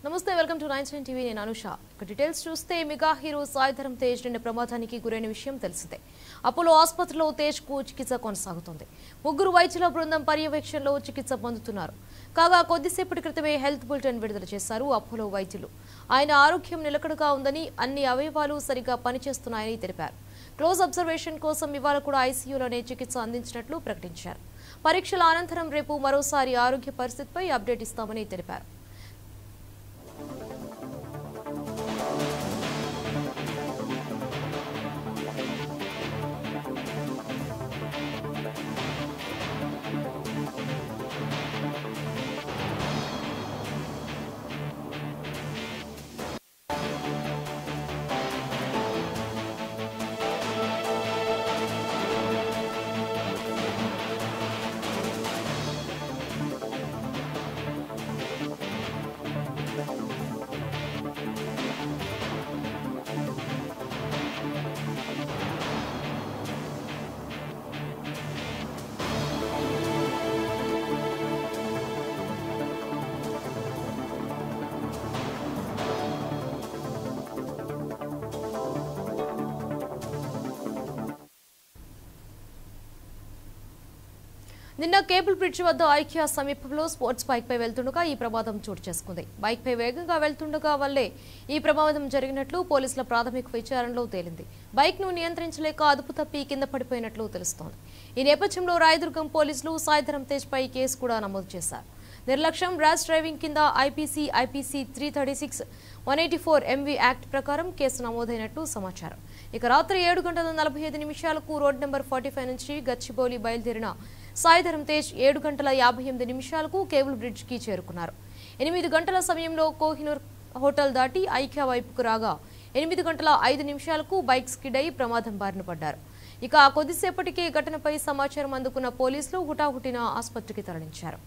నమస్తే welcome to nine seven TV నేను అనుష ఇక డీటెయిల్స్ చూస్తే మెగా హీరో సాయిధరం తేజ్ నిన్న ప్రమాదానికి గురైన విషయం తెలిసిందే అపోలో ఆసుపత్రిలో తేజ్ కు చికిత్స కొనసాగుతుంది ముగ్గురు వైద్యుల బృందం పర్యవేక్షణలో చికిత్స పొందుతున్నారు కాగా కొద్దిసేపటి క్రితమే హెల్త్ బులెటిన్ విడుదల చేశారు అపోలో వైద్యులు ఆయన ఆరోగ్యం నిలకడగా ఉందని అన్ని అవయవాలు సరిగా పనిచేస్తున్నాయని తెలిపారు క్లోజ్ అబ్జర్వేషన్ కోసం ఇవాళ కూడా ఐసీయూలోనే చికిత్స అందించినట్లు ప్రకటించారు పరీక్షల అనంతరం రేపు మరోసారి ఆరోగ్య పరిస్థితిపై అప్డేట్ ఇస్తామని తెలిపారు నిన్న కేబుల్ బ్రిడ్జ్ వద్ద ఐక్య సమీపంలో స్పోర్ట్స్ బైక్ పై వెళ్తుండగా ఈ ప్రమాదం చోటు చేసుకుంది బైక్ పై వేగంగా వెళ్తుండగా వల్లే ఈ ప్రమాదం జరిగినట్లు పోలీసుల ప్రాథమిక విచారణలో తేలింది బైక్ ను నియంత్రించలేక అదుపు తప్పి కింద పడిపోయినట్లు తెలుస్తోంది ఈ నేపథ్యంలో రాయదుర్గం పోలీసులు సాయిధరం తేజ్ పై కేసు కూడా నమోదు చేశారు నిర్లక్ష్యం ర్యాష్ డ్రైవింగ్ కింద IPC IPC three thirty six one eighty four MV act ప్రకారం కేసు నమోదైనట్టు సమాచారం ఇక రాత్రి ఏడు గంటల నలభై ఐదు నిమిషాలకు రోడ్ నెంబర్ ఫార్టీ ఫైవ్ నుంచి గచ్చిబౌలి బయలుదేరిన సాయిధరం తేజ్ ఏడు గంటల యాభై ఎనిమిది నిమిషాలకు కేబుల్ బ్రిడ్జ్ కి చేరుకున్నారు ఎనిమిది గంటల సమయంలో కోహినూర్ హోటల్ దాటి ఐక్య వైపుకు రాగా ఎనిమిది గంటల ఐదు నిమిషాలకు బైక్ స్కిడ్ అయి ప్రమాదం బారిన పడ్డారు ఇక ఆ కొద్దిసేపటికే ఘటనపై సమాచారం అందుకున్న పోలీసులు హుటాహుటిన ఆసుపత్రికి తరలించారు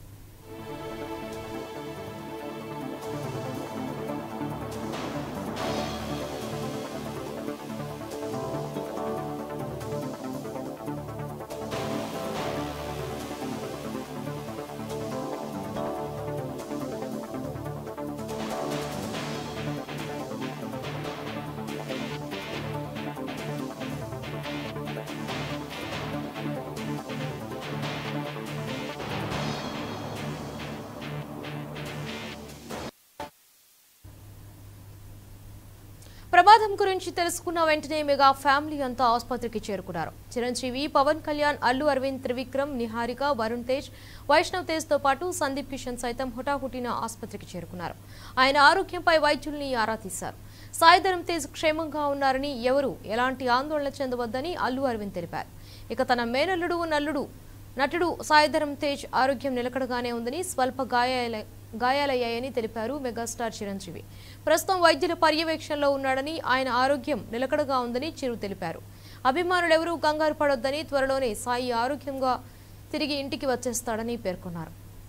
ప్రమాదం గురించి తెలుసుకున్న వెంటనే మెగా ఫ్యామిలీ అంతా ఆసుపత్రికి చేరుకున్నారు చిరంజీవి పవన్ కళ్యాణ్ అల్లు అరవింద్ త్రివిక్రమ్ నిహారిక వరుణ్ తేజ్ వైష్ణవ్ తేజ్ తో పాటు సందీప్ కిషన్ సైతం హుటాహుటిన ఆసుపత్రికి చేరుకున్నారు ఆయన ఆరోగ్యంపై వైద్యుల్ని ఆరా తీశారు సాయిధరం తేజ్ క్షేమంగా ఉన్నారని ఎవరు ఎలాంటి ఆందోళన చెందవద్దని అల్లు అరవింద్ తెలిపారు ఇక తన మేనల్లుడు నల్లుడు నటుడు సాయిధరం తేజ్ ఆరోగ్యం నిలకడగానే ఉందని స్వల్ప గాయాల గాయాలయ్యాయని తెలిపారు మెగాస్టార్ చిరంజీవి ప్రస్తుతం వైద్యుల పర్యవేక్షణలో ఉన్నాడని ఆయన ఆరోగ్యం నిలకడగా ఉందని చిరు తెలిపారు అభిమానులెవరూ కంగారు పడొద్దని త్వరలోనే సాయి ఆరోగ్యంగా తిరిగి ఇంటికి వచ్చేస్తాడని పేర్కొన్నారు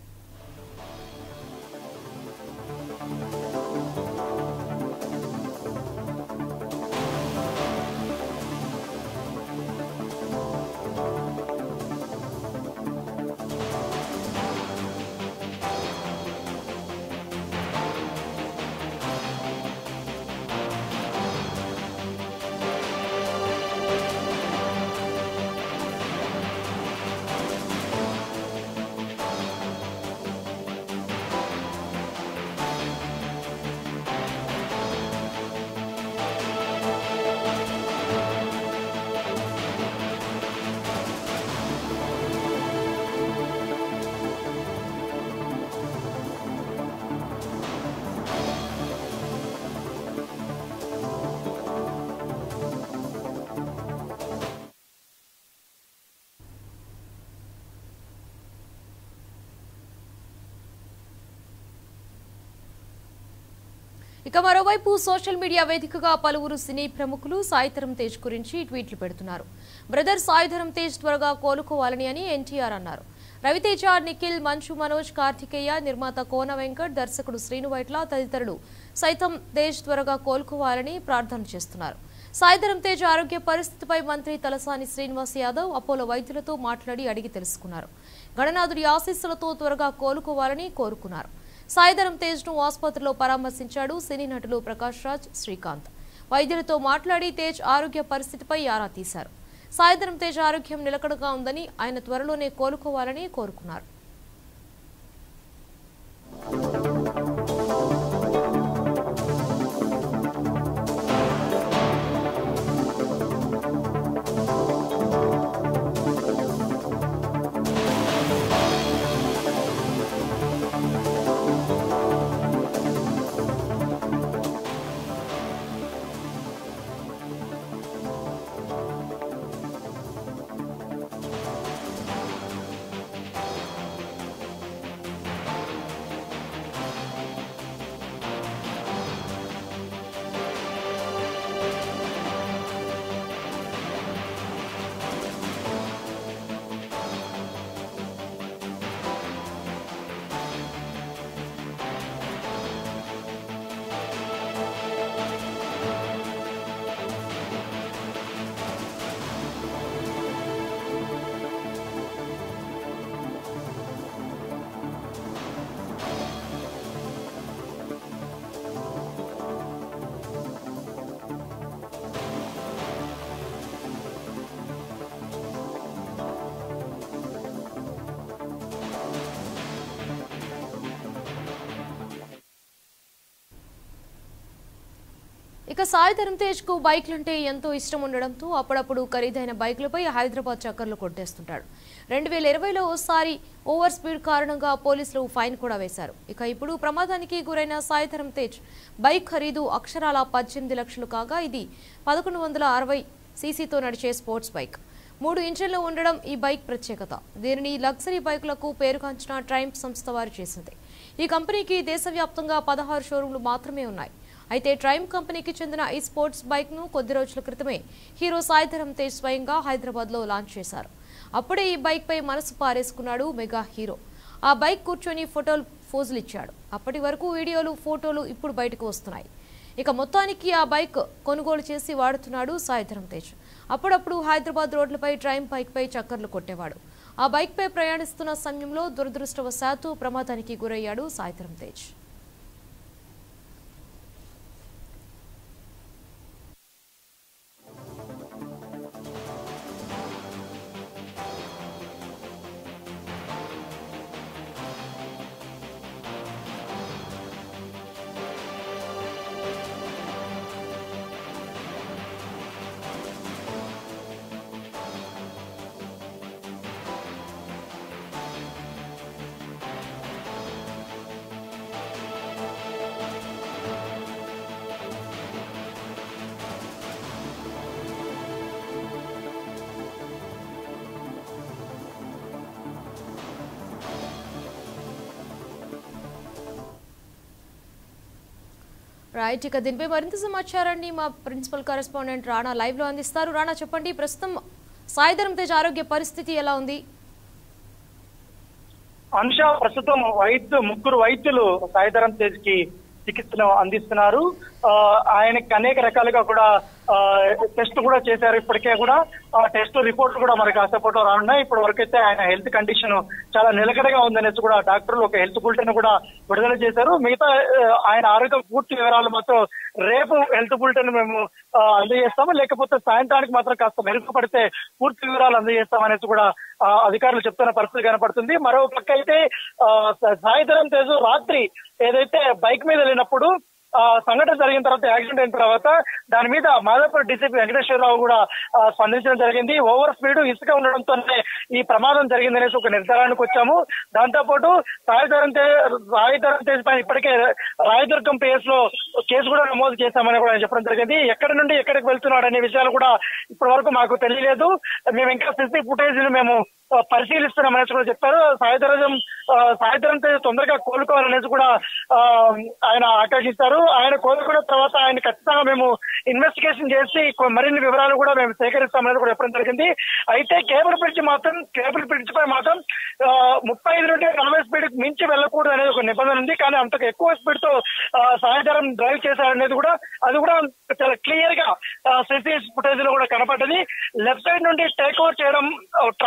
ఇక మరోవైపు సోషల్ మీడియా వేదికగా పలువురు సినీ ప్రముఖులు సాయిధరం తేజ్ గురించి ట్వీట్లు పెడుతున్నారు బ్రదర్ సాయిధరం తేజ్ త్వరగా కోలుకోవాలని అని ఎన్టీఆర్ అన్నారు రవితేజ నిఖిల్ మంచు మనోజ్ కార్తికేయ నిర్మాత కోన వెంకట్ దర్శకుడు శ్రీను వైట్ల తదితరులు సైతం తేజ్ త్వరగా కోలుకోవాలని ప్రార్థన చేస్తున్నారు సాయిధరం తేజ్ ఆరోగ్య పరిస్థితిపై మంత్రి తలసాని శ్రీనివాస్ యాదవ్ అపోలో వైద్యులతో మాట్లాడి అడిగి తెలుసుకున్నారు గణనాథుడి ఆశీస్సులతో త్వరగా కోలుకోవాలని కోరుకున్నారు సాయిధరం తేజ్ ను ఆసుపత్రిలో పరామర్శించాడు సినీ నటులు ప్రకాష్ రాజ్ శ్రీకాంత్ వైద్యులతో మాట్లాడి తేజ్ ఆరోగ్య పరిస్థితిపై ఆరా తీశారు సాయిధరం తేజ్ ఆరోగ్యం నిలకడగా ఉందని ఆయన త్వరలోనే కోలుకోవాలని కోరుకున్నారు ఇక సాయిధరం తేజ్ కు బైక్లంటే ఎంతో ఇష్టం ఉండడంతో అప్పుడప్పుడు ఖరీదైన బైక్లపై హైదరాబాద్ చక్కర్లు కొట్టేస్తుంటాడు రెండు వేల ఇరవైలో ఓసారి ఓవర్ స్పీడ్ కారణంగా పోలీసులు ఫైన్ కూడా వేశారు ఇక ఇప్పుడు ప్రమాదానికి గురైన సాయిధరం తేజ్ బైక్ ఖరీదు అక్షరాల పద్దెనిమిది లక్షలు కాగా ఇది పదకొండు వందల అరవై సీసీతో నడిచే స్పోర్ట్స్ బైక్ మూడు ఇంజిన్లు ఉండడం ఈ బైక్ ప్రత్యేకత దీనిని లగ్జరీ బైకులకు పేరుగాంచిన ట్రైంప్ సంస్థ వారు చేసింది ఈ కంపెనీకి దేశవ్యాప్తంగా పదహారు షోరూంలు మాత్రమే ఉన్నాయి అయితే ట్రైమ్ కంపెనీకి చెందిన ఈ స్పోర్ట్స్ బైక్ ను కొద్ది రోజుల క్రితమే హీరో సాయిధరం తేజ్ స్వయంగా హైదరాబాద్ లో లాంచ్ చేశారు అప్పుడే ఈ బైక్ పై మనసు పారేసుకున్నాడు మెగా హీరో ఆ బైక్ కూర్చొని ఫోటోలు ఫోజులు ఇచ్చాడు అప్పటి వరకు వీడియోలు ఫోటోలు ఇప్పుడు బయటకు వస్తున్నాయి ఇక మొత్తానికి ఆ బైక్ కొనుగోలు చేసి వాడుతున్నాడు సాయిధరం తేజ్ అప్పుడప్పుడు హైదరాబాద్ రోడ్లపై ట్రైమ్ బైక్ పై చక్కర్లు కొట్టేవాడు ఆ బైక్ పై ప్రయాణిస్తున్న సమయంలో దురదృష్టవశాత్తు ప్రమాదానికి గురయ్యాడు సాయిధరం తేజ్ రైట్ ఇక దీనిపై మరింత సమాచారాన్ని మా ప్రిన్సిపల్ కరెస్పాండెంట్ రాణా లైవ్ లో అందిస్తారు రాణా చెప్పండి ప్రస్తుతం సాయిధరం తేజ్ ఆరోగ్య పరిస్థితి ఎలా ఉంది అంశ ప్రస్తుతం వైద్యు ముగ్గురు వైద్యులు సాయిధరం తేజ్ కి చికిత్సను అందిస్తున్నారు ఆ, ఆయనకి అనేక రకాలుగా కూడా ఆ, టెస్ట్ కూడా చేశారు ఇప్పటికే కూడా ఆ టెస్ట్ రిపోర్ట్ కూడా మనకి కాసేపట్లో రానున్నాయి ఇప్పటి వరకు అయితే ఆయన హెల్త్ కండిషన్ చాలా నిలకడగా ఉందనేసి కూడా డాక్టర్లు ఒక హెల్త్ బులెటిన్ కూడా విడుదల చేశారు మిగతా ఆ, ఆయన ఆరోగ్య పూర్తి వివరాలు మాత్రం రేపు హెల్త్ బులెటిన్ మేము ఆ, అందజేస్తాము లేకపోతే సాయంత్రానికి మాత్రం కాస్త మెరుగుపడితే పూర్తి వివరాలు అందజేస్తాం అనేసి కూడా ఆ, అధికారులు చెప్తున్న పరిస్థితి కనపడుతుంది మరో పక్క అయితే ఆ, సాయిధరం తేజు రాత్రి ఏదైతే బైక్ మీద వెళ్ళినప్పుడు ఆ, సంఘటన జరిగిన తర్వాత యాక్సిడెంట్ అయిన తర్వాత దాని మీద మాదాపూర్ డీసీపీ వెంకటేశ్వరరావు కూడా ఆ, స్పందించడం జరిగింది ఓవర్ స్పీడ్ ఇసుక ఉండడంతోనే ఈ ప్రమాదం జరిగిందనేసి ఒక నిర్ధారణకు వచ్చాము దాంతో పాటు సాయిధరం తేజ్ సాయిధరం తేజ్ పైన ఇప్పటికే రాయదుర్గం పిఎస్ లో కేసు కూడా నమోదు చేశామని కూడా ఆయన చెప్పడం జరిగింది ఎక్కడి నుండి ఎక్కడికి వెళ్తున్నాడు అనే విషయాలు కూడా ఇప్పటి వరకు మాకు తెలియలేదు మేము ఇంకా సీసీ ఫుటేజ్ ని మేము ఆ, పరిశీలిస్తున్నాం అనేసి కూడా చెప్పారు సాయిధరం ఆ, సాయిధరం తేజ్ తొందరగా కోలుకోవాలనేసి కూడా ఆ, ఆయన ఆకాంక్షిస్తారు ఆయన కోలుకున్న తర్వాత ఆయన ఖచ్చితంగా మేము ఇన్వెస్టిగేషన్ చేసి కొ- మరిన్ని వివరాలు కూడా మేము సేకరిస్తామనేది కూడా చెప్పడం జరిగింది అయితే కేబుల్ బ్రిడ్జ్ మాత్రం కేబుల్ బ్రిడ్జ్ పై మాత్రం ఆ, ముప్పై ఐదు నుండి నలభై స్పీడ్ మించి వెళ్ళకూడదు అనేది ఒక నిబంధన ఉంది కానీ అంతకు ఎక్కువ స్పీడ్ తో ఆ, సాయంత్రం డ్రైవ్ చేశారనేది కూడా అది కూడా చాలా క్లియర్ గా సిసి ఫుటేజ్ లో కూడా కనపడ్డది లెఫ్ట్ సైడ్ నుండి టేక్ ఓవర్ చేయడం ట్రాఫిక్ రూల్స్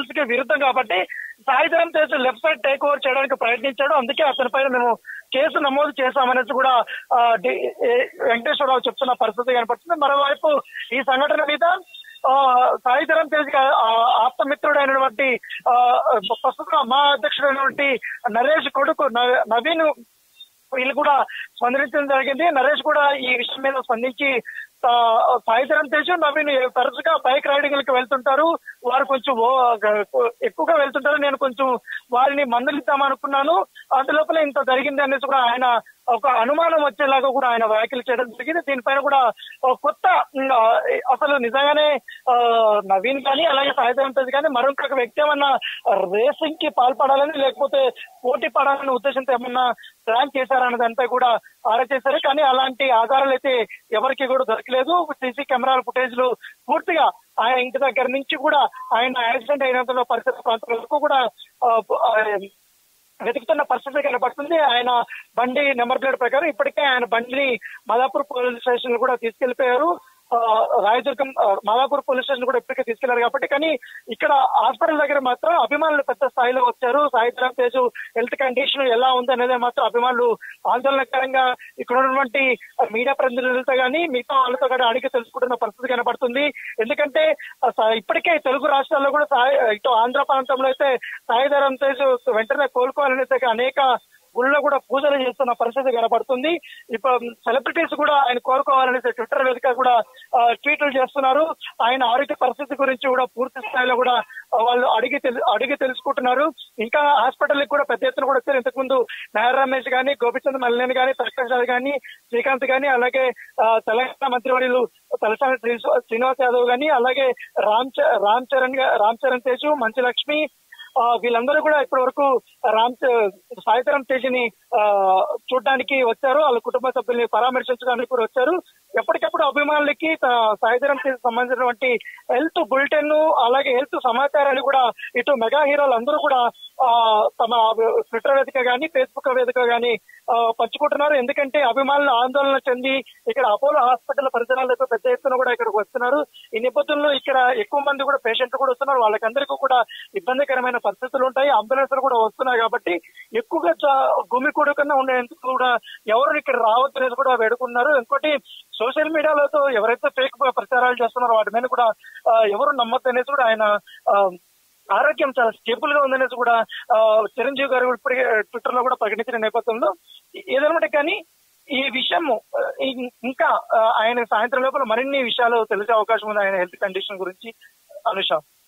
రూల్స్ కి విరుద్ధం కాబట్టి Sai Dharam Tej left side take over చేయడానికి ప్రయత్నించాడు అందుకే అతని పైన మేము కేసు నమోదు చేశామనేసి కూడా ఆ, డి- ఏ- వెంకటేశ్వరరావు చెప్తున్న పరిస్థితి కనపడుతుంది మరోవైపు ఈ సంఘటన మీద ఆ, సాయిధరం తేజ్ గా- ఆ, ఆప్తమిత్రుడైనటువంటి ఆ, ప్రస్తుతం మా అధ్యక్షుడైనటువంటి నరేష్ కొడుకు నవ- నవీన్ వీళ్ళు కూడా స్పందించడం జరిగింది నరేష్ కూడా ఈ విషయం మీద స్పందించి ఆ, సాయిధరం తేజ్ నవీన్ తరచుగా బైక్ రైడింగ్ లకు వెళ్తుంటారు వారు కొంచెం ఓ- ఎక్కువగా వెళ్తుంటారు నేను కొంచెం వారిని మందలిద్దాం అనుకున్నాను అందులోపల ఇంత జరిగింది అనేసి కూడా ఆయన ఒక అనుమానం వచ్చేలాగా కూడా ఆయన వ్యాఖ్యలు చేయడం జరిగింది దీనిపైన కూడా ఒక కొత్త ఉమ్, ఆ, అసలు నిజంగానే ఆ, నవీన్ కానీ అలాగే సాయిధరం తేజ్ కానీ మరొక వ్యక్తి ఏమన్నా రేసింగ్ కి పాల్పడాలని లేకపోతే పోటీ పడాలనే ఉద్దేశంతో ఏమన్నా ప్లాన్ చేశారన్న దానిపై కూడా ఆరా చేశారు కానీ అలాంటి ఆధారాలు అయితే ఎవరికి కూడా దొరకలేదు సీసీ కెమెరాల ఫుటేజ్లు పూర్తిగా ఆయన ఇంటి దగ్గర నుంచి కూడా ఆయన యాక్సిడెంట్ అయినంత పరిసర ప్రాంతాల వరకు కూడా ఆ, ఆ, వెతుకుతున్న పరిస్థితి కనపడుతుంది ఆయన బండి నెంబర్ ప్లేట్ ప్రకారం ఇప్పటికే ఆయన బండిని మదాపూర్ పోలీస్ స్టేషన్ కూడా తీసుకెళ్లిపోయారు ఆ, రాయదుర్గం ఆ, మాదాపూర్ పోలీస్ స్టేషన్ కూడా ఇప్పటికే తీసుకెళ్లారు కాబట్టి కానీ ఇక్కడ హాస్పిటల్ దగ్గర మాత్రం అభిమానులు పెద్ద స్థాయిలో వచ్చారు సాయిధరం తేజు హెల్త్ కండిషన్ ఎలా ఉంది అనేది మాత్రం అభిమానులు ఆందోళనకరంగా ఇక్కడ ఉన్నటువంటి మీడియా ప్రతినిధులతో కానీ మిగతా వాళ్ళతో కానీ అడిగి తెలుసుకుంటున్న పరిస్థితి కనబడుతుంది ఎందుకంటే ఆ, సా- ఇప్పటికే తెలుగు రాష్ట్రాల్లో కూడా సాయి ఇటు ఆంధ్ర ప్రాంతంలో అయితే సాయిధరం తేజు వెంటనే కోలుకోవాలని అయితే అనేక గుళ్ళో కూడా పూజలు చేస్తున్న పరిస్థితి కనబడుతుంది ఇప్పుడు సెలబ్రిటీస్ కూడా ఆయన కోరుకోవాలని ట్విట్టర్ వేదిక కూడా ఆ, ట్వీట్లు చేస్తున్నారు ఆయన ఆరోగ్య పరిస్థితి గురించి కూడా పూర్తి స్థాయిలో కూడా ఆ, వాళ్ళు అడిగి తెలు- అడిగి తెలుసుకుంటున్నారు ఇంకా హాస్పిటల్ కూడా పెద్ద ఎత్తున కూడా వచ్చారు ఇంతకు ముందు నాయర్ రమేష్ గానీ గోపిచంద్ మల్లేని గానీ ప్రకాష్ గానీ శ్రీకాంత్ గానీ అలాగే ఆ, తెలంగాణ మంత్రివర్యులు తలసాని శ్రీ- శ్రీనివాస్ యాదవ్ గానీ అలాగే రామ్ చ- రామ్ చరణ్ గా- రామ్ చరణ్ తేజు మంచు లక్ష్మి ఆ, వీళ్ళందరూ కూడా ఇప్పటి వరకు రామ్ చ- సాయిధరం తేజ్ని ఆ, చూడడానికి వచ్చారు వాళ్ళ కుటుంబ సభ్యుల్ని పరామర్శించడానికి కూడా వచ్చారు ఎప్పటికప్పుడు అభిమానులకి త- సాయిధరం తేజ్ సంబంధించినటువంటి హెల్త్ బులెటిన్ అలాగే హెల్త్ సమాచారాన్ని కూడా ఇటు మెగా హీరోలు అందరూ కూడా ఆ, తమ ట్విట్టర్ వేదిక గానీ ఫేస్బుక్ వేదిక గానీ ఆ, పంచుకుంటున్నారు ఎందుకంటే అభిమానులు ఆందోళన చెంది ఇక్కడ అపోలో హాస్పిటల్ పరిసరాలకు పెద్ద ఎత్తున కూడా ఇక్కడికి వస్తున్నారు ఈ నేపథ్యంలో ఇక్కడ ఎక్కువ మంది కూడా పేషెంట్లు కూడా వస్తున్నారు వాళ్ళకందరికీ కూడా ఇబ్బందికరమైన పరిస్థితులు ఉంటాయి అంబులెన్స్ కూడా వస్తున్నాయి కాబట్టి ఎక్కువగా చ- గుమి కూడకుండా ఉండేందుకు కూడా ఎవరు ఇక్కడ రావద్దు అనేది కూడా వేడుకున్నారు ఇంకోటి సోషల్ మీడియాలతో ఎవరైతే ఫేక్ ప్రచారాలు చేస్తున్నారో వాటి మీద కూడా ఆ, ఎవరు నమ్మద్దు అనేసి కూడా ఆయన ఆ, ఆరోగ్యం చాలా స్టేబుల్ గా ఉందనేసి కూడా ఆ, చిరంజీవి గారు ఇప్పటికే ట్విట్టర్ లో కూడా ప్రకటించిన నేపథ్యంలో ఏదనమాట కానీ ఈ విషయం ఆ, ఇం- ఇంకా ఆ, ఆయన సాయంత్రం లోపల మరిన్ని విషయాలు తెలిసే అవకాశం ఉంది ఆయన హెల్త్ కండిషన్ గురించి అనుష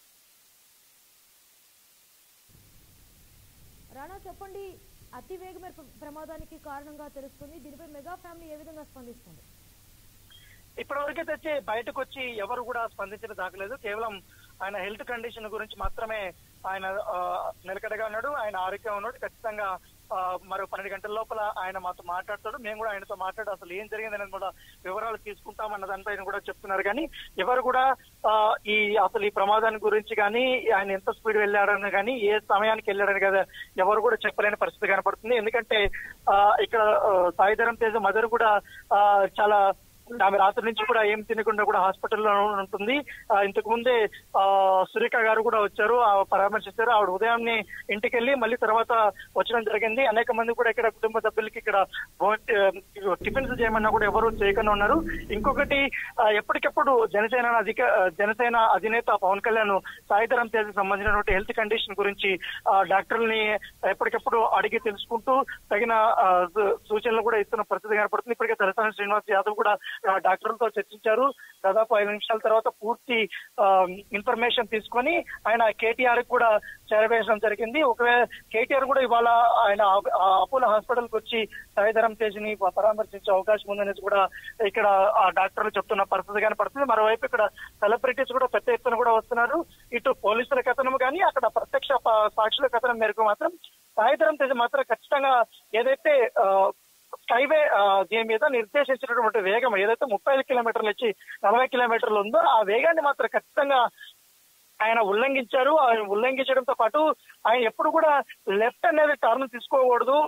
రాణా చెప్పండి అతి వేగమైన ప్ర- ప్రమాదానికి కారణంగా తెలుస్తుంది దీనిపై మెగా ఫ్యామిలీ ఏ విధంగా స్పందిస్తుంది ఇప్పటివరకు తెచ్చి బయటకు వచ్చి ఎవరు కూడా స్పందించిన దాఖలేదు కేవలం ఆయన హెల్త్ కండిషన్ గురించి మాత్రమే ఆయన ఆ, నిలకడగా ఉన్నాడు ఆయన ఆరోగ్యం ఉన్నాడు ఖచ్చితంగా ఆ, మరో పన్నెండు గంటల లోపల ఆయన మాతో మాట్లాడతాడు మేము కూడా ఆయనతో మాట్లాడి అసలు ఏం జరిగిందనేది కూడా వివరాలు తీసుకుంటామన్న దానిపైన కూడా చెప్తున్నారు కానీ ఎవరు కూడా ఆ, ఈ అసలు ఈ ప్రమాదాన్ని గురించి కానీ ఆయన ఎంత స్పీడ్ వెళ్ళాడని కానీ ఏ సమయానికి వెళ్ళాడని కదా ఎవరు కూడా చెప్పలేని పరిస్థితి కనపడుతుంది ఎందుకంటే ఆ, ఇక్కడ ఆ, సాయిధరం తేజ మదర్ కూడా ఆ, చాలా ఆమె రాత్రి నుంచి కూడా ఏం తినకుండా కూడా హాస్పిటల్లో ఉంటుంది ఆ, ఇంతకు ముందే ఆ, సురేఖ గారు కూడా వచ్చారు ఆ, పరామర్శిస్తారు ఆవిడ ఉదయాన్నే ఇంటికి వెళ్ళి మళ్ళీ తర్వాత వచ్చడం జరిగింది అనేక మంది కూడా ఇక్కడ కుటుంబ సభ్యులకి ఇక్కడ భో- ఆ, టిఫిన్స్ చేయమన్నా కూడా ఎవరు చేయకుండా ఉన్నారు ఇంకొకటి ఆ, ఎప్పటికెప్పుడు జనసేన అధిక ఆ, జనసేన అధినేత పవన్ కళ్యాణ్ సాయిధరం తేజ్ సంబంధించినటువంటి హెల్త్ కండిషన్ గురించి ఆ, డాక్టర్లని ఎప్పటికెప్పుడు అడిగి తెలుసుకుంటూ తగిన ఆ, సూ- సూచనలు కూడా ఇస్తున్న పరిస్థితి కనపడుతుంది ఇప్పటికే తలసాని శ్రీనివాస్ యాదవ్ కూడా ఆ, డాక్టర్లతో చర్చించారు దాదాపు ఐదు నిమిషాల తర్వాత పూర్తి ఆ, ఇన్ఫర్మేషన్ తీసుకొని ఆయన కేటీఆర్ కూడా చేరవేయడం జరిగింది ఒకవేళ కేటీఆర్ కూడా ఇవాళ ఆయన ఆ- ఆ అపోలో హాస్పిటల్ కి వచ్చి సాయిధరం తేజ్ ని పరామర్శించే అవకాశం ఉందనేసి కూడా ఇక్కడ ఆ డాక్టర్లు చెప్తున్న పరిస్థితి కనపడుతుంది మరోవైపు ఇక్కడ సెలబ్రిటీస్ కూడా పెద్ద ఎత్తున కూడా వస్తున్నారు ఇటు పోలీసుల కథనం కానీ అక్కడ ప్రత్యక్ష ప- సాక్షుల కథనం మేరకు మాత్రం సాయిధరం తేజ్ మాత్రం ఖచ్చితంగా ఏదైతే ఆ, స్కైవే ఆ, దీని మీద నిర్దేశించినటువంటి వేగం ఏదైతే ముప్పై ఐదు కిలోమీటర్లు ఇచ్చి నలభై కిలోమీటర్లు ఉందో ఆ వేగాన్ని మాత్రం ఖచ్చితంగా ఆయన ఉల్లంఘించారు ఆయన ఉల్లంఘించడంతో పాటు ఆయన ఎప్పుడు కూడా లెఫ్ట్ అనేది టర్న్ తీసుకోకూడదు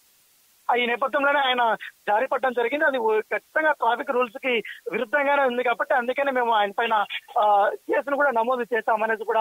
ఆ ఈ నేపథ్యంలోనే ఆయన జారీ పడడం జరిగింది అది ఓ- ఖచ్చితంగా ట్రాఫిక్ రూల్స్ కి విరుద్ధంగానే ఉంది కాబట్టి అందుకనే మేము ఆయన పైన ఆ, కేసును కూడా నమోదు చేశామనేది కూడా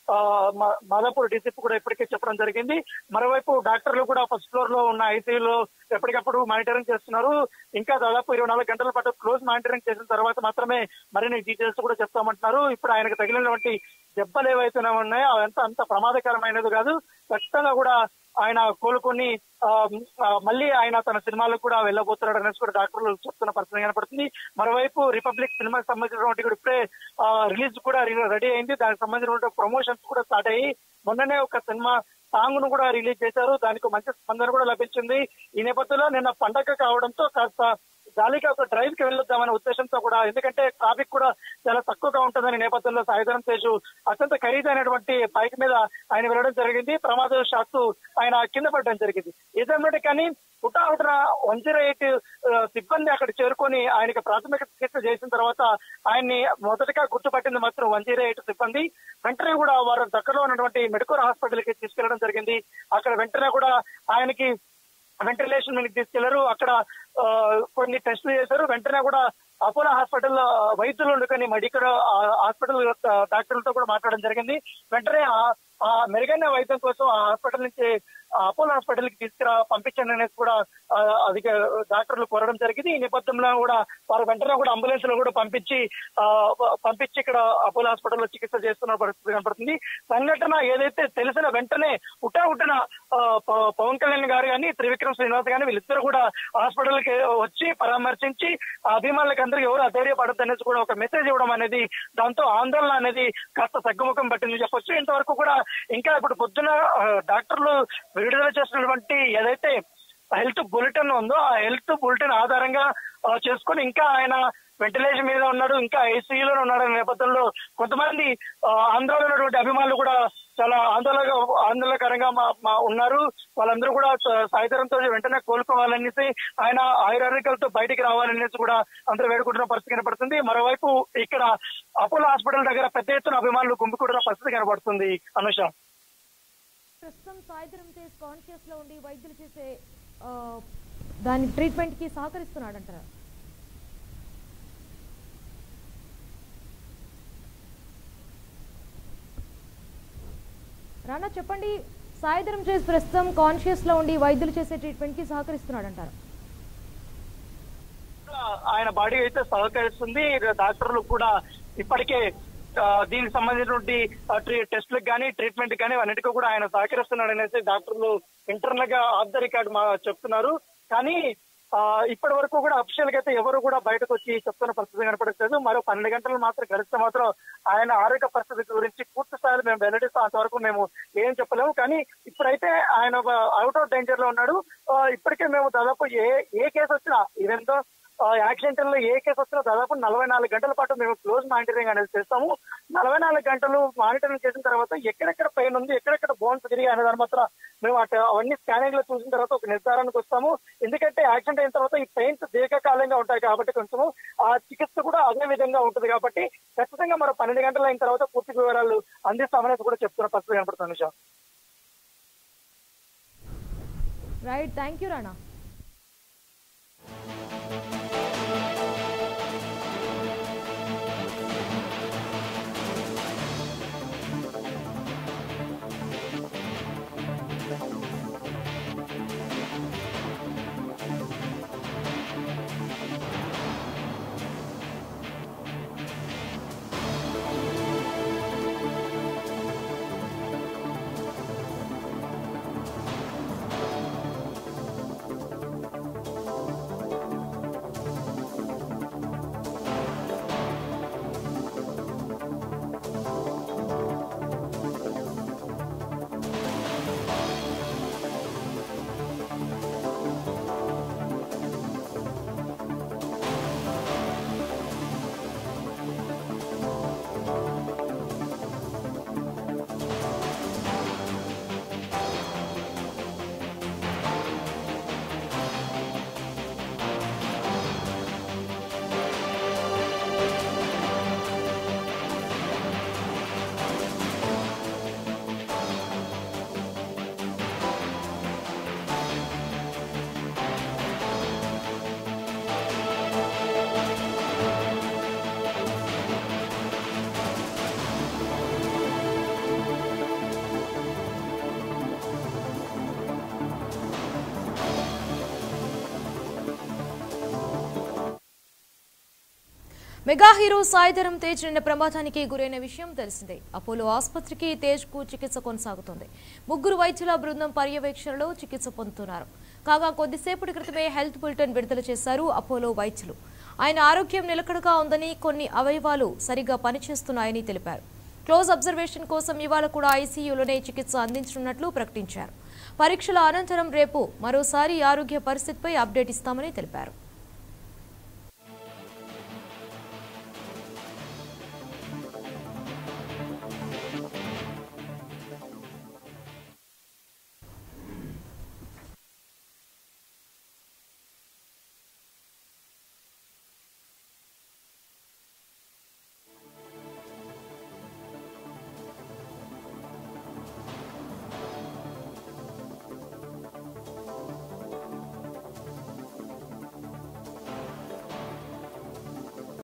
ఆ, మ- మాదాపూర్ డీసీపీ కూడా ఇప్పటికే చెప్పడం జరిగింది మరోవైపు డాక్టర్లు కూడా ఫస్ట్ ఫ్లోర్ లో ఉన్న ఐసీయూలో ఎప్పటికప్పుడు మానిటరింగ్ చేస్తున్నారు ఇంకా దాదాపు ఇరవై నాలుగు గంటల పాటు క్లోజ్ మానిటరింగ్ చేసిన తర్వాత మాత్రమే మరిన్ని డీటెయిల్స్ కూడా చెప్తామంటున్నారు ఇప్పుడు ఆయనకు తగిలినటువంటి దెబ్బలు ఏవైతే ఉన్నాయో అవంతా అంత ప్రమాదకరమైనది కాదు ఖచ్చితంగా కూడా ఆయన కోలుకొని ఆ, ఆ, మళ్ళీ ఆయన తన సినిమాలకు కూడా వెళ్ళబోతున్నాడు అనేసి కూడా డాక్టర్లు చెప్తున్న పరిస్థితి కనపడుతుంది మరోవైపు రిపబ్లిక్ సినిమాకి సంబంధించినటువంటి కూడా ఇప్పుడే రిలీజ్ కూడా రెడీ అయింది దానికి సంబంధించిన ప్రమోషన్స్ కూడా స్టార్ట్ అయ్యి మొన్ననే ఒక సినిమా సాంగ్ ను కూడా రిలీజ్ చేశారు దానికి మంచి స్పందన కూడా లభించింది ఈ నేపథ్యంలో నిన్న పండగ కావడంతో కాస్త జాలీగా ఒక డ్రైవ్ కి వెళ్ళొద్దామనే ఉద్దేశంతో కూడా ఎందుకంటే ట్రాఫిక్ కూడా చాలా తక్కువగా ఉంటుందని నేపథ్యంలో సాయిధరం తేజు అత్యంత ఖరీదైనటువంటి బైక్ మీద ఆయన వెళ్ళడం జరిగింది ప్రమాదవశాత్తు ఆయన కింద పడడం జరిగింది ఏదేమిటి కానీ హుటాహుటిన వన్ జీరో ఎయిట్ సిబ్బంది అక్కడ చేరుకొని ఆయనకి ప్రాథమిక చికిత్స చేసిన తర్వాత ఆయన్ని మొదటగా గుర్తుపట్టింది మాత్రం వన్ జీరో ఎయిట్ సిబ్బంది వెంటనే కూడా వారు దగ్గరలో ఉన్నటువంటి మెడికల్ హాస్పిటల్ కి తీసుకెళ్లడం జరిగింది అక్కడ వెంటనే కూడా ఆయనకి వెంటిలేషన్ మీదకి తీసుకెళ్లారు అక్కడ ఆ, కొన్ని టెస్టులు చేశారు వెంటనే కూడా అపోలో హాస్పిటల్ వైద్యులు ఉండుకొని మెడికల్ హాస్పిటల్ డాక్టర్లతో కూడా మాట్లాడడం జరిగింది వెంటనే ఆ- ఆ మెరుగైన వైద్యం కోసం ఆ హాస్పిటల్ నుంచి ఆ అపోలో హాస్పిటల్ కి తీసుకురా పంపించండి అనేసి కూడా ఆ, అది డాక్టర్లు కోరడం జరిగింది ఈ నేపథ్యంలో కూడా వారు వెంటనే కూడా అంబులెన్స్ లో కూడా పంపించి ఆ, పంపించి ఇక్కడ అపోలో హాస్పిటల్లో చికిత్స చేస్తున్న పరిస్థితి కనపడుతుంది సంఘటన ఏదైతే తెలిసిన వెంటనే ఉటా ఉటన ఆ, ప- పవన్ కళ్యాణ్ గారు కానీ త్రివిక్రమ్ శ్రీనివాస్ గాని వీళ్ళిద్దరు కూడా హాస్పిటల్ కి వచ్చి పరామర్శించి ఆ అభిమానులకు అందరికీ ఎవరు అధైర్యపడద్దు అనేసి కూడా ఒక మెసేజ్ ఇవ్వడం అనేది దాంతో ఆందోళన అనేది కాస్త తగ్గుముఖం పట్టింది చెప్పొచ్చు ఇంతవరకు కూడా ఇంకా ఇప్పుడు పొద్దున ఆ, డాక్టర్లు విడుదల చేసినటువంటి ఏదైతే హెల్త్ బులెటిన్ ఉందో ఆ హెల్త్ బులెటిన్ ఆధారంగా ఆ, చేసుకొని ఇంకా ఆయన వెంటిలేషన్ మీద ఉన్నాడు ఇంకా ఐసీయూలో ఉన్నాడు అనే నేపథ్యంలో కొంతమంది ఆ, ఆంధ్రాలో ఉన్నటువంటి అభిమానులు కూడా చాలా ఆందోళన ఆందోళనకరంగా మా- మా ఉన్నారు వాళ్ళందరూ కూడా స- సాయంత్రంతో వెంటనే కోలుకోవాలనేసి ఆయన ఆయురారోగ్యాలతో బయటికి రావాలనేసి కూడా అందరూ వేడుకుంటున్న పరిస్థితి కనపడుతుంది మరోవైపు ఇక్కడ అపోలో హాస్పిటల్ దగ్గర పెద్ద ఎత్తున అభిమానులు గుంపుకుంటున్న పరిస్థితి కనపడుతుంది అనుష ప్రస్తుతం సాయంత్రం తేజ్ కాన్షియస్ లో ఉండి వైద్యులు చేసే ఆ, దాని ట్రీట్మెంట్ కి సహకరిస్తున్నాడంటారా రానా చెప్పండి సాయంత్రం చేసి ప్రస్తుతం కాన్షియస్ లో ఉండి వైద్యులు చేసే ట్రీట్మెంట్ కి సహకరిస్తున్నాడంటారా ఆయన బాడీ అయితే సహకరిస్తుంది డాక్టర్లు కూడా ఇప్పటికే ఆ, దీనికి సంబంధించినటువంటి ఆ, ట్రీ- టెస్టులకు కానీ ట్రీట్మెంట్ కానీ అన్నిటికీ కూడా ఆయన సహకరిస్తున్నాడు అనేసి డాక్టర్లు ఇంటర్నల్ గా ఆఫ్ ద రికార్డ్ మా చెప్తున్నారు కానీ ఆ, ఇప్పటి వరకు కూడా అఫీషియల్ గా అయితే ఎవరు కూడా బయటకు వచ్చి చెప్తున్న పరిస్థితి కనపడట్లేదు మరో పన్నెండు గంటలు మాత్రం గడిస్తే మాత్రం ఆయన ఆరోగ్య పరిస్థితి గురించి పూర్తి స్థాయిలో మేము వెల్లడిస్తాం అంతవరకు మేము ఏం చెప్పలేము కానీ ఇప్పుడైతే ఆయన అవుట్ ఆఫ్ డేంజర్ లో ఉన్నాడు ఆ, ఇప్పటికే మేము దాదాపు ఏ ఏ కేసు వచ్చినా ఇదంతా యాక్సిడెంట్ లో ఏ కేసు వచ్చినా దాదాపు నలభై నాలుగు గంటల పాటు మేము క్లోజ్ మానిటరింగ్ అనేది చేస్తాము నలభై నాలుగు గంటలు మానిటరింగ్ చేసిన తర్వాత ఎక్కడెక్కడ పెయిన్ ఉంది ఎక్కడెక్కడ బోన్స్ తిరిగి అనే దాని మాత్రం మేము అటు అవన్నీ స్కానింగ్ లో చూసిన తర్వాత ఒక నిర్ధారణకు వస్తాము ఎందుకంటే యాక్సిడెంట్ అయిన తర్వాత ఈ పెయిన్స్ దీర్ఘకాలంగా ఉంటాయి కాబట్టి కొంచెము ఆ చికిత్స కూడా అదే విధంగా ఉంటుంది కాబట్టి ఖచ్చితంగా మరో పన్నెండు గంటలు అయిన తర్వాత పూర్తి వివరాలు అందిస్తామనేది కూడా చెప్తున్న పరిస్థితి కనపడుతుంది Nisha right thank you Rana mega hero Sai Dharam Tej నిన్న ప్రమాదానికి గురైన విషయం తెలిసిందే అపోలో ఆసుపత్రికి తేజ్ కు చికిత్స కొనసాగుతుంది ముగ్గురు వైద్యుల బృందం పర్యవేక్షణలో చికిత్స పొందుతున్నారు కాగా కొద్దిసేపటి క్రితమే హెల్త్ బులెటిన్ విడుదల చేశారు అపోలో వైద్యులు ఆయన ఆరోగ్యం నిలకడగా ఉందని కొన్ని అవయవాలు సరిగా పనిచేస్తున్నాయని తెలిపారు క్లోజ్ అబ్జర్వేషన్ కోసం ఇవాళ కూడా ఐసీయూలోనే చికిత్స అందించనున్నట్లు ప్రకటించారు పరీక్షల అనంతరం రేపు మరోసారి ఆరోగ్య పరిస్థితిపై అప్డేట్ ఇస్తామని తెలిపారు